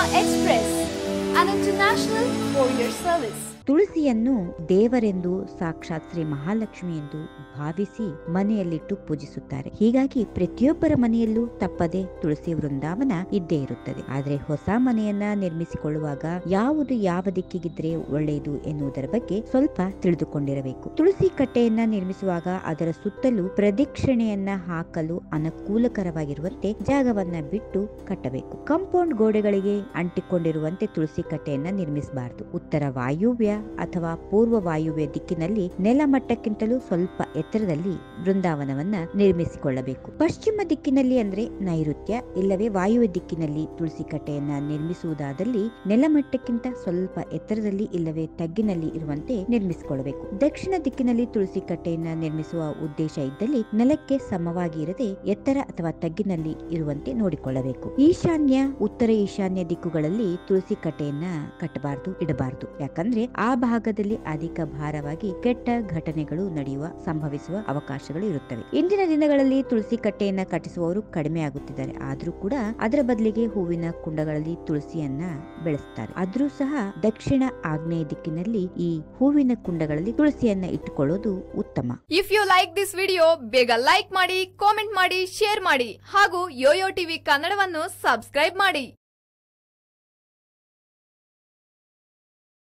Express, an international courier service. ತುಳಸಿಯನ್ನು ದೇವರೆಂದು ಸಾಕ್ಷಾತ್ ಶ್ರೀ ಮಹಾಲಕ್ಷ್ಮಿ ಎಂದು ಭಾವಿಸಿ ಮನೆಯಲ್ಲಿಟ್ಟು ಪೂಜಿಸುತ್ತಾರೆ ಹೀಗಾಗಿ ಪ್ರತಿಯೊಬ್ಬರ ಮನೆಯಲ್ಲೂ ತಪ್ಪದೆ ತುಳಸಿ ವೃಂದಾವನ ಇದ್ದೇ ಇರುತ್ತದೆ ಆದ್ರೆ ಹೊಸ ಮನೆಯನ್ನ ನಿರ್ಮಿಸಿಕೊಳ್ಳುವಾಗ ಯಾವುದು ಯಾವ ದಿಕ್ಕಿಗಿದ್ರೆ ಒಳ್ಳೆಯದು ಎನ್ನುವುದರ ಬಗ್ಗೆ ಸ್ವಲ್ಪ ತಿಳಿದುಕೊಂಡಿರಬೇಕು ತುಳಸಿ ಕಟ್ಟೆಯನ್ನ ನಿರ್ಮಿಸುವಾಗ ಅದರ ಸುತ್ತಲೂ ಪ್ರದಕ್ಷಿಣೆಯನ್ನ ಹಾಕಲು ಅನುಕೂಲಕರವಾಗಿರುವಂತೆ ಜಾಗವನ್ನ ಬಿಟ್ಟು ಕಟ್ಟಬೇಕು ಕಾಂಪೌಂಡ್ ಗೋಡೆಗಳಿಗೆ ಅಂಟಿಕೊಂಡಿರುವಂತೆ ತುಳಸಿ ಕಟ್ಟೆಯನ್ನ ನಿರ್ಮಿಸಬಾರದು ಉತ್ತರ ವಾಯುವ್ಯ ಅಥವಾ ಪೂರ್ವ ವಾಯುವ್ಯ ದಿಕ್ಕಿನಲ್ಲಿ ನೆಲಮಟ್ಟಕ್ಕಿಂತಲೂ ಸ್ವಲ್ಪ ಎತ್ತರದಲ್ಲಿ ಬೃಂದಾವನವನ್ನ ನಿರ್ಮಿಸಿಕೊಳ್ಳಬೇಕು ಪಶ್ಚಿಮ ದಿಕ್ಕಿನಲ್ಲಿ ಅಂದ್ರೆ ನೈಋತ್ಯ ಇಲ್ಲವೇ ವಾಯುವ್ಯ ದಿಕ್ಕಿನಲ್ಲಿ ತುಳಸಿ ಕಟ್ಟೆಯನ್ನ ನಿರ್ಮಿಸುವುದಾದಲ್ಲಿ ನೆಲಮಟ್ಟಕ್ಕಿಂತ ಸ್ವಲ್ಪ ಎತ್ತರದಲ್ಲಿ ಇಲ್ಲವೇ ತಗ್ಗಿನಲ್ಲಿ ಇರುವಂತೆ ನಿರ್ಮಿಸಿಕೊಳ್ಳಬೇಕು ದಕ್ಷಿಣ ದಿಕ್ಕಿನಲ್ಲಿ ತುಳಸಿ ಕಟ್ಟೆಯನ್ನ ನಿರ್ಮಿಸುವ ಉದ್ದೇಶ ಇದ್ದಲ್ಲಿ ನೆಲಕ್ಕೆ ಸಮವಾಗಿ ಇರದೆ ಎತ್ತರ ಅಥವಾ ತಗ್ಗಿನಲ್ಲಿ ಇರುವಂತೆ ನೋಡಿಕೊಳ್ಳಬೇಕು ಈಶಾನ್ಯ ಉತ್ತರ ಈಶಾನ್ಯ ದಿಕ್ಕುಗಳಲ್ಲಿ ತುಳಸಿ ಕಟ್ಟೆಯನ್ನ ಕಟ್ಟಬಾರದು ಇಡಬಾರದು ಯಾಕಂದ್ರೆ ಆ ಭಾಗದಲ್ಲಿ ಅಧಿಕ ಭಾರವಾಗಿ ಕೆಟ್ಟ ಘಟನೆಗಳು ನಡೆಯುವ ಸಂಭವಿಸುವ ಅವಕಾಶಗಳು ಇರುತ್ತವೆ ಇಂದಿನ ದಿನಗಳಲ್ಲಿ ತುಳಸಿ ಕಟ್ಟೆಯನ್ನ ಕಟ್ಟಿಸುವವರು ಕಡಿಮೆ ಆಗುತ್ತಿದ್ದಾರೆ ಆದ್ರೂ ಕೂಡ ಅದರ ಬದಲಿಗೆ ಹೂವಿನ ಕುಂಡಗಳಲ್ಲಿ ತುಳಸಿಯನ್ನ ಬೆಳೆಸ್ತಾರೆ ಆದ್ರೂ ಸಹ ದಕ್ಷಿಣ ಆಗ್ನೇಯ ದಿಕ್ಕಿನಲ್ಲಿ ಈ ಹೂವಿನ ಕುಂಡಗಳಲ್ಲಿ ತುಳಸಿಯನ್ನ ಇಟ್ಟುಕೊಳ್ಳೋದು ಉತ್ತಮ if you like this video ಬೇಗ ಲೈಕ್ ಮಾಡಿ ಕಾಮೆಂಟ್ ಮಾಡಿ ಶೇರ್ ಮಾಡಿ ಹಾಗೂ ಯೋಯೋ ಟಿವಿ ಕನ್ನಡವನ್ನು ಸಬ್ಸ್ಕ್ರೈಬ್ ಮಾಡಿ